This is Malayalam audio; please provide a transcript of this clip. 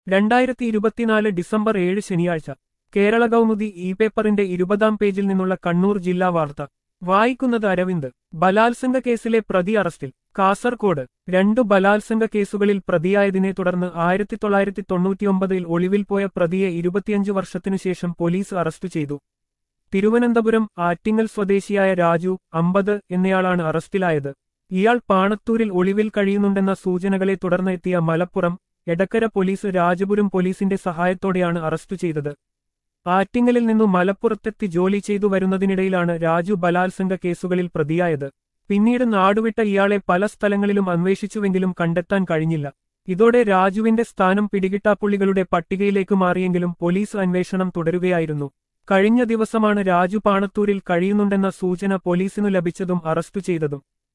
രണ്ടായിരത്തി ഇരുപത്തിനാല് ഡിസംബർ ഏഴ് ശനിയാഴ്ച കേരള കൗമുദി ഇ പേപ്പറിന്റെ ഇരുപതാം പേജിൽ നിന്നുള്ള കണ്ണൂർ ജില്ലാ വാർത്ത വായിക്കുന്നത് അരവിന്ദ് ബലാത്സംഗ കേസിലെ പ്രതി അറസ്റ്റിൽ കാസർകോട് രണ്ടു ബലാത്സംഗ കേസുകളിൽ പ്രതിയായതിനെ തുടർന്ന് ആയിരത്തി തൊള്ളായിരത്തി തൊണ്ണൂറ്റിയൊമ്പതിൽ ഒളിവിൽ പോയ പ്രതിയെ ഇരുപത്തിയഞ്ച് വർഷത്തിനുശേഷം പോലീസ് അറസ്റ്റ് ചെയ്തു തിരുവനന്തപുരം ആറ്റിങ്ങൽ സ്വദേശിയായ രാജു അമ്പത് എന്നയാളാണ് അറസ്റ്റിലായത് ഇയാൾ പാണത്തൂരിൽ ഒളിവിൽ കഴിയുന്നുണ്ടെന്ന സൂചനകളെ തുടർന്ന് എത്തിയ മലപ്പുറം എടക്കര പോലീസ് രാജപുരം പോലീസിന്റെ സഹായത്തോടെയാണ് അറസ്റ്റ് ചെയ്തത് ആറ്റിങ്ങലിൽ നിന്നു മലപ്പുറത്തെത്തി ജോലി ചെയ്തു വരുന്നതിനിടയിലാണ് രാജു ബലാത്സംഗ കേസുകളിൽ പ്രതിയായത് പിന്നീട് നാടുവിട്ട ഇയാളെ പല സ്ഥലങ്ങളിലും അന്വേഷിച്ചുവെങ്കിലും കണ്ടെത്താൻ കഴിഞ്ഞില്ല ഇതോടെ രാജുവിന്റെ സ്ഥാനം പിടികിട്ടാപ്പുള്ളികളുടെ പട്ടികയിലേക്ക് മാറിയെങ്കിലും പോലീസ് അന്വേഷണം തുടരുകയായിരുന്നു കഴിഞ്ഞ ദിവസമാണ് രാജു പാണത്തൂരിൽ കഴിയുന്നുണ്ടെന്ന സൂചന പോലീസിനു ലഭിച്ചതും അറസ്റ്റു ചെയ്തതും